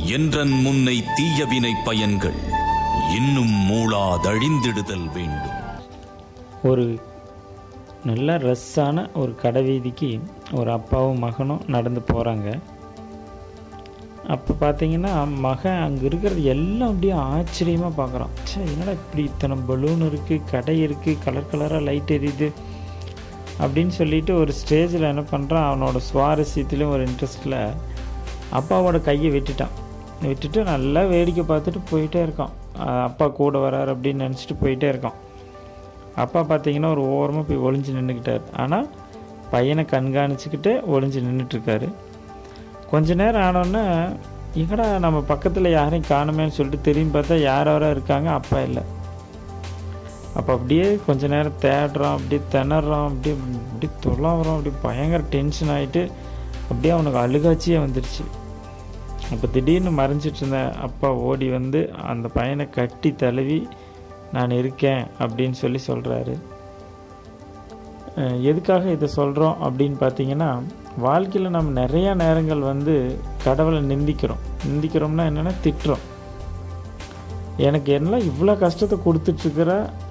என்றன் முன்னை தீயவினை பயன்கள் இன்னும் மூளாதழிந்திடுதல் வேண்டும் ஒரு நல்ல ரஸ்ஸான ஒரு கடை வீதிக்கு ஒரு அப்பாவும் மகனும் நடந்து போகிறாங்க அப்போ பார்த்தீங்கன்னா மகன் அங்கே இருக்கிறது எல்லாம் அப்படியே ஆச்சரியமாக பார்க்குறான் ச்சே என்னடா இப்படி இத்தனை பலூன் இருக்குது கடை இருக்குது கலர் கலராக லைட் எரியுது அப்படின்னு சொல்லிட்டு ஒரு ஸ்டேஜில் என்ன பண்ணுறான் அவனோட சுவாரஸ்யத்துலேயும் ஒரு இன்ட்ரெஸ்ட்டில் அப்பாவோட கையை விட்டுட்டான் விட்டுட்டு நல்லா வேடிக்கை பார்த்துட்டு போயிட்டே இருக்கான் அஹ் அப்பா கூட வரார் அப்படின்னு நினச்சிட்டு போயிட்டே இருக்கான் அப்பா பார்த்தீங்கன்னா ஒரு ஓரமாக போய் ஒளிஞ்சு நின்றுக்கிட்டார் ஆனால் பையனை கண்காணிச்சுக்கிட்டே ஒளிஞ்சு நின்றுட்டுருக்காரு கொஞ்ச நேரம் ஆனோன்னே எங்கடா நம்ம பக்கத்தில் யாரையும் காணுமேன்னு சொல்லிட்டு திரும்பி பார்த்தா யார் யாரோ இருக்காங்க அப்பா இல்லை அப்போ அப்படியே கொஞ்ச நேரம் தேடுறான் அப்படியே திணறான் அப்படியே அப்படியே தொலாவுறான் அப்படியே பயங்கர டென்ஷன் ஆகிட்டு அப்படியே அவனுக்கு அழுகாச்சியே வந்துடுச்சு அப்போ திடீர்னு மறைஞ்சிட்டு இருந்த அப்பா ஓடி வந்து அந்த பையனை கட்டி தழுவி நான் இருக்கேன் அப்படின்னு சொல்லி சொல்கிறாரு எதுக்காக இதை சொல்கிறோம் அப்படின்னு பார்த்தீங்கன்னா வாழ்க்கையில் நம்ம நிறையா நேரங்கள் வந்து கடவுளை நிந்திக்கிறோம் நிந்திக்கிறோம்னா என்னென்னா திட்டுறோம் எனக்கு எல்லாம் இவ்வளோ கஷ்டத்தை கொடுத்துட்ருக்கிற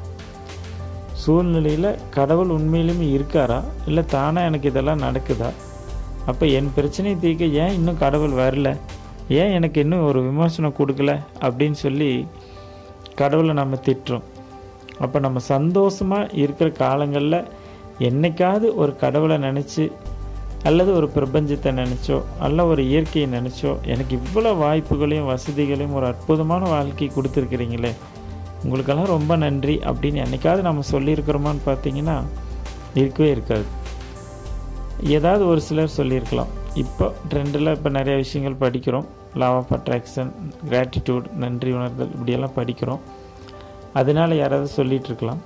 சூழ்நிலையில் கடவுள் உண்மையிலுமே இருக்காரா இல்லை தானாக எனக்கு இதெல்லாம் நடக்குதா அப்போ என் பிரச்சனையை தீர்க்க ஏன் இன்னும் கடவுள் வரல ஏன் எனக்கு இன்னும் ஒரு விமர்சனம் கொடுக்கல அப்படின்னு சொல்லி கடவுளை நம்ம திட்டுறோம் அப்போ நம்ம சந்தோஷமாக இருக்கிற காலங்களில் என்னைக்காவது ஒரு கடவுளை நினச்சி அல்லது ஒரு பிரபஞ்சத்தை நினச்சோ அல்ல ஒரு இயற்கையை நினச்சோ எனக்கு இவ்வளோ வாய்ப்புகளையும் வசதிகளையும் ஒரு அற்புதமான வாழ்க்கை கொடுத்துருக்குறீங்களே உங்களுக்கெல்லாம் ரொம்ப நன்றி அப்படின்னு என்னைக்காவது நம்ம சொல்லியிருக்கிறோமான்னு பார்த்தீங்கன்னா இருக்கவே இருக்காது ஏதாவது ஒரு சிலர் சொல்லியிருக்கலாம் இப்போ ட்ரெண்டில் இப்போ நிறைய விஷயங்கள் படிக்கிறோம் லா ஆஃப் அட்ராக்ஷன் கிராட்டிடியூட் நன்றி உணர்தல் இப்படியெல்லாம் படிக்கிறோம் அதனால யாராவது சொல்லிட்டு இருக்கலாம்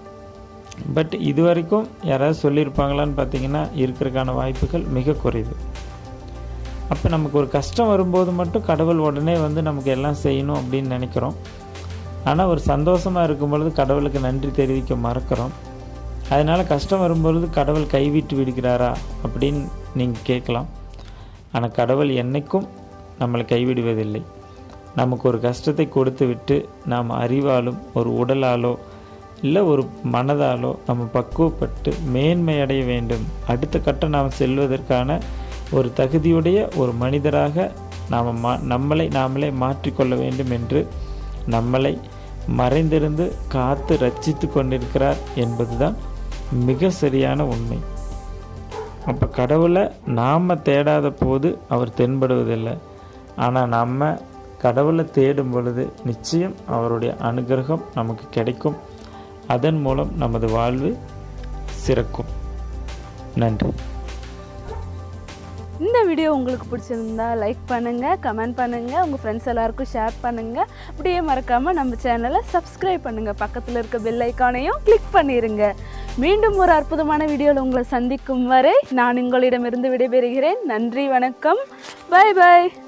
பட் இது வரைக்கும் யாராவது சொல்லியிருப்பாங்களான்னு பார்த்தீங்கன்னா இருக்கிறதுக்கான வாய்ப்புகள் மிக குறைவு அப்போ நமக்கு ஒரு கஷ்டம் வரும்போது மட்டும் கடவுள் உடனே வந்து நமக்கு எல்லாம் செய்யணும் அப்படின்னு நினைக்கிறோம் ஆனால் ஒரு சந்தோஷமாக இருக்கும் பொழுது கடவுளுக்கு நன்றி தெரிவிக்க மறக்கிறோம் அதனால் கஷ்டம் வரும்பொழுது கடவுள் கைவிட்டு விடுகிறாரா அப்படின்னு நீங்கள் கேட்கலாம் ஆனால் கடவுள் என்னைக்கும் நம்மளை கைவிடுவதில்லை நமக்கு ஒரு கஷ்டத்தை கொடுத்து விட்டு நாம் அறிவாலும் ஒரு உடலாலோ இல்லை ஒரு மனதாலோ நம்ம பக்குவப்பட்டு மேன்மை அடைய வேண்டும் அடுத்த கட்டம் நாம் செல்வதற்கான ஒரு தகுதியுடைய ஒரு மனிதராக நாம் மா நம்மளை நாமளே மாற்றிக்கொள்ள வேண்டும் என்று நம்மளை மறைந்திருந்து காத்து ரட்சித்து கொண்டிருக்கிறார் என்பதுதான் மிக சரியான உண்மை அப்போ கடவுளை நாம் தேடாத போது அவர் தென்படுவதில்லை ஆனால் நம்ம கடவுளை தேடும் பொழுது நிச்சயம் அவருடைய அனுகிரகம் நமக்கு கிடைக்கும் அதன் மூலம் நமது வாழ்வு சிறக்கும் நன்றி இந்த வீடியோ உங்களுக்கு பிடிச்சிருந்தா லைக் பண்ணுங்கள் கமெண்ட் பண்ணுங்கள் உங்கள் ஃப்ரெண்ட்ஸ் எல்லாருக்கும் ஷேர் பண்ணுங்கள் அப்படியே மறக்காமல் நம்ம சேனலை சப்ஸ்கிரைப் பண்ணுங்கள் பக்கத்தில் இருக்க பெல் ஐக்கானையும் கிளிக் பண்ணிடுங்க மீண்டும் ஒரு அற்புதமான வீடியோவில் உங்களை சந்திக்கும் வரை நான் உங்களிடமிருந்து விடைபெறுகிறேன் நன்றி வணக்கம் பை பாய்